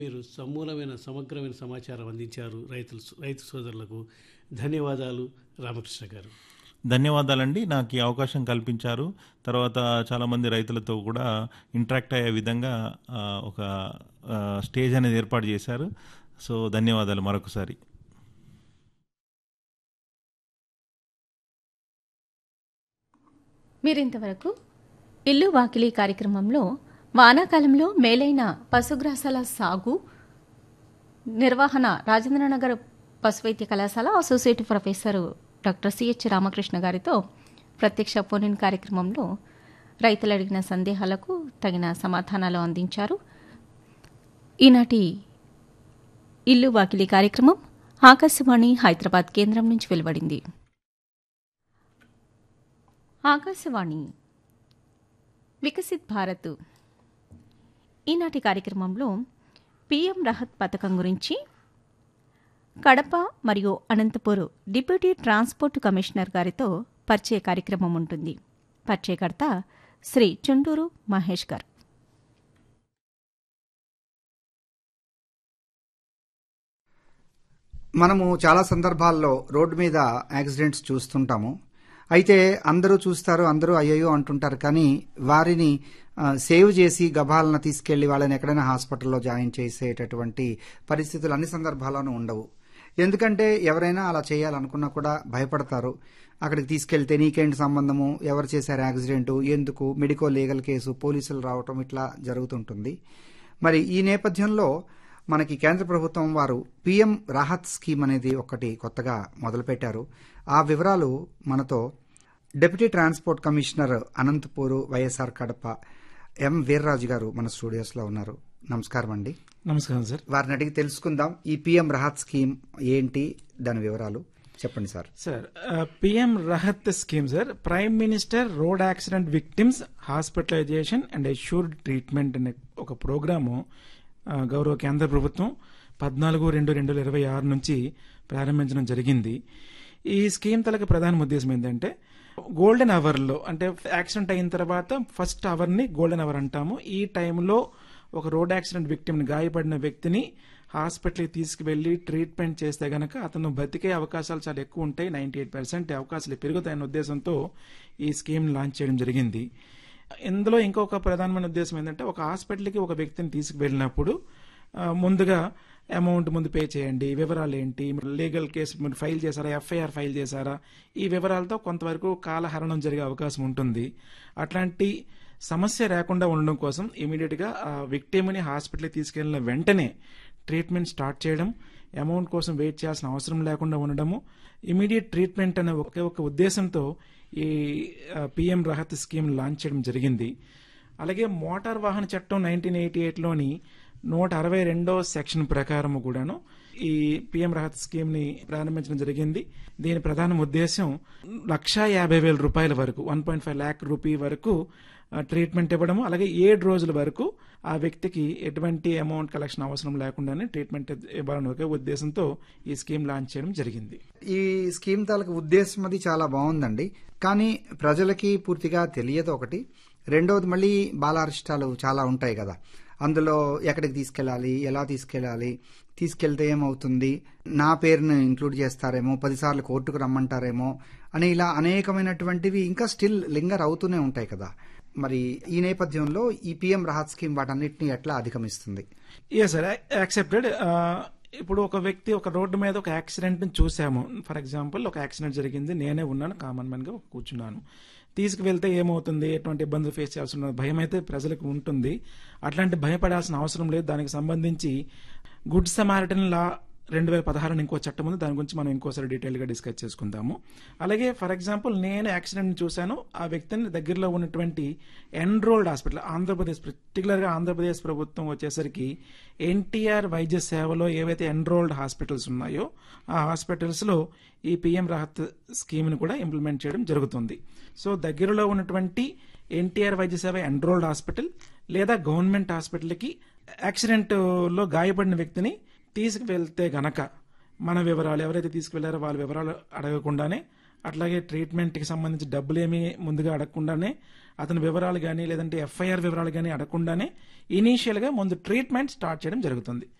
మీరు సమూలమైన సమగ్రమైన సమాచారం అందించారు రైతులు రైతు సోదరులకు ధన్యవాదాలు రామకృష్ణ గారు ధన్యవాదాలండి నాకు ఈ అవకాశం కల్పించారు తర్వాత చాలామంది రైతులతో కూడా ఇంటరాక్ట్ అయ్యే విధంగా ఆ, ఒక ఆ, స్టేజ్ అనేది ఏర్పాటు చేశారు సో ధన్యవాదాలు మరొకసారి మీరింతవరకు ఇల్లు వాకిలి కార్యక్రమంలో వానాకాలంలో మేలైన పశుగ్రాసాల సాగు నిర్వహణ రాజేంద్రనగర్ పశువైద్య కళాశాల associate professor doctor C H Ramakrishna గారితో ప్రత్యక్ష ఫోన్ కార్యక్రమంలో రైతులు అడిగిన సందేహాలకు తగిన సమాధానాలు అందించారు ఈనాటి ఇల్లు వాకిలి కార్యక్రమం ఆకాశవాణి హైదరాబాద్ కేంద్రం నుంచి వెలువడింది ఆకాశవాణి వికసిత్ భారత్ ఈనాటి కార్యక్రమంలో పీఎం రహత్ పథకం గురించి కడప మరియు అనంతపూర్ డిప్యూటీ ట్రాన్స్పోర్ట్ కమిషనర్ గారితో పరిచయ కార్యక్రమం ఉంటుంది పరిచయకర్త శ్రీ చుండూరు మహేష్ గారు మనము చాలా సందర్భాల్లో రోడ్డు మీద యాక్సిడెంట్స్ చూస్తుంటాము అయితే అందరూ చూస్తారు అందరూ అయ్యయ్యో అంటుంటారు కానీ వారిని ఆ, సేవ్ చేసి గభాలను తీసుకెళ్లి వాళ్ళని ఎక్కడైనా హాస్పిటల్లో జాయిన్ చేసేటటువంటి పరిస్థితులు అన్ని సందర్భాల్లోనూ ఉండవు ఎందుకంటే ఎవరైనా అలా చేయాలనుకున్నా కూడా భయపడతారు అక్కడికి తీసుకెళ్తే నీకేంటి సంబంధము ఎవరు చేశారు యాక్సిడెంట్ ఎందుకు మెడికో లీగల్ కేసు పోలీసులు రావటం ఇట్లా జరుగుతుంటుంది మరి ఈ నేపథ్యంలో మనకి కేంద్ర ప్రభుత్వం వారు పిఎం రాహత్ స్కీమ్ అనేది ఒకటి కొత్తగా మొదలుపెట్టారు ఆ వివరాలు మనతో deputy transport commissioner Anantapur YSR Kadapa M Veerraju గారు మన స్టూడియోస్లో ఉన్నారు నమస్కారం అండి నమస్కారం సార్ వారిని అడిగి తెలుసుకుందాం ఈ పిఎం రాహత్ స్కీమ్ ఏంటి దాని వివరాలు చెప్పండి sir sir PM Rahat scheme sir prime minister road accident victims hospitalisation and assured treatment అనే ఒక ప్రోగ్రాము ఆ, గౌరవ కేంద్ర ప్రభుత్వం పద్నాలుగు రెండు రెండు వేల ఇరవై ఆరు నుంచి ప్రారంభించడం జరిగింది ఈ స్కీమ్ తలకి ప్రధాన ఉద్దేశం ఏంటంటే గోల్డెన్ అవర్లో అంటే యాక్సిడెంట్ అయిన తర్వాత ఫస్ట్ అవర్ని గోల్డెన్ అవర్ అంటాము ఈ టైంలో ఒక రోడ్ యాక్సిడెంట్ విక్టిమ్ని గాయపడిన వ్యక్తిని హాస్పిటల్కి తీసుకువెళ్ళి ట్రీట్మెంట్ చేస్తే గనక అతను బతికే అవకాశాలు చాలా ఎక్కువ ఉంటాయి నైంటీ ఎయిట్ పర్సెంట్ అవకాశాలు పెరుగుతాయన్న ఉద్దేశంతో ఈ స్కీమ్ లాంచ్ చేయడం జరిగింది ఇందులో ఇంకొక ప్రధానమైన ఉద్దేశం ఏంటంటే ఒక హాస్పిటల్కి ఒక వ్యక్తిని తీసుకువెళ్ళినప్పుడు ఆ, ముందుగా అమౌంట్ ముందు పే చేయండి వివరాలు ఏంటి లీగల్ కేసు మీరు ఫైల్ చేశారా ఎఫ్ఐఆర్ ఫైల్ చేశారా ఈ వివరాలతో కొంతవరకు కాలహరణం జరిగే అవకాశం ఉంటుంది అట్లాంటి సమస్య రాకుండా ఉండడం కోసం ఇమీడియట్ గా ఆ విక్టిమ్ని హాస్పిటల్కి తీసుకెళ్లిన వెంటనే ట్రీట్మెంట్ స్టార్ట్ చేయడం అమౌంట్ కోసం వెయిట్ చేయాల్సిన అవసరం లేకుండా ఉండడము ఇమీడియట్ ట్రీట్మెంట్ అనే ఒకే ఒక ఉద్దేశంతో ఈ పిఎం రహత్ స్కీమ్ లాంచ్ చేయడం జరిగింది అలాగే మోటార్ వాహన చట్టం నైన్టీన్ ఎయిటీ ఎయిట్లోని నూట అరవై రెండో సెక్షన్ ప్రకారం కూడాను ఈ పిఎం రహత్ స్కీమ్ ని ప్రారంభించడం జరిగింది దీని ప్రధాన ఉద్దేశం లక్షా యాభై వేల రూపాయల వరకు one point five lakh rupee వరకు ఆ, ట్రీట్మెంట్ ఇవ్వడము అలాగే ఏడు రోజుల వరకు ఆ వ్యక్తికి ఎటువంటి అమౌంట్ కలెక్షన్ అవసరం లేకుండానే ట్రీట్మెంట్ ఇవ్వాలనే ఒకే ఉద్దేశంతో ఈ స్కీమ్ లాంచ్ చేయడం జరిగింది ఈ స్కీమ్ తాలూకు ఉద్దేశం అది చాలా బాగుందండి కానీ ప్రజలకి పూర్తిగా తెలియదు ఒకటి రెండవది మళ్ళీ బాలారిష్టాలు చాలా ఉంటాయి కదా అందులో ఎక్కడికి తీసుకెళ్ళాలి ఎలా తీసుకెళ్ళాలి తీసుకెళ్తే ఏమవుతుంది నా పేరును ఇంక్లూడ్ చేస్తారేమో పదిసార్లు కోర్టుకు రమ్మంటారేమో అని ఇలా అనేకమైనటువంటివి ఇంకా స్టిల్ లింగర్ అవుతూనే ఉంటాయి కదా మరి ఈ నేపథ్యంలో ఈ పిఎం రాహత్ స్కీమ్ వాటన్నిటిని ఎట్లా అధిగమిస్తుంది ఎస్ సార్ యాక్సెప్టెడ్ ఇప్పుడు ఒక వ్యక్తి ఒక రోడ్డు మీద ఒక యాక్సిడెంట్ చూసాము ఫర్ ఎగ్జాంపుల్ ఒక యాక్సిడెంట్ జరిగింది నేనే ఉన్నాను కామన్ మ్యాన్ గా కూర్చున్నాను తీసుకువెళ్తే ఏమవుతుంది ఎటువంటి ఇబ్బందులు ఫేస్ చేయాల్సిన భయం అయితే ప్రజలకు ఉంటుంది అట్లాంటి భయపడాల్సిన అవసరం లేదు దానికి సంబంధించి గుడ్ సమారిటన్ లా రెండు వేల పదహారు ఇంకో చట్టం ఉంది దాని గురించి మనం ఇంకోసారి డీటెయిల్ గా డిస్కస్ చేసుకుందాము అలాగే ఫర్ ఎగ్జాంపుల్ నేను యాక్సిడెంట్ చూశాను ఆ వ్యక్తిని దగ్గరలో ఉన్నటువంటి ఎన్రోల్డ్ హాస్పిటల్ ఆంధ్రప్రదేశ్ పర్టికులర్ గా ఆంధ్రప్రదేశ్ ప్రభుత్వం వచ్చేసరికి ఎన్టీఆర్ వైద్య సేవలో ఏవైతే ఎన్రోల్డ్ హాస్పిటల్స్ ఉన్నాయో ఆ హాస్పిటల్స్ లో ఈ పిఎం రాహత్ స్కీమ్ ని కూడా ఇంప్లిమెంట్ చేయడం జరుగుతుంది సో దగ్గరలో ఉన్నటువంటి NTR Vaidya Seva enrolled hospital లేదా గవర్నమెంట్ హాస్పిటల్కి యాక్సిడెంట్ లో గాయపడిన వ్యక్తిని తీసుకువెళ్తే గనక మన వివరాలు ఎవరైతే తీసుకువెళ్లారో వాళ్ళ వివరాలు అడగకుండానే అట్లాగే ట్రీట్మెంట్కి సంబంధించి డబ్బులు ఏమీ ముందుగా అడగకుండానే అతని వివరాలు కానీ లేదంటే ఎఫ్ఐఆర్ వివరాలు కానీ అడగకుండానే ఇనీషియల్గా ముందు ట్రీట్మెంట్ స్టార్ట్ చేయడం జరుగుతుంది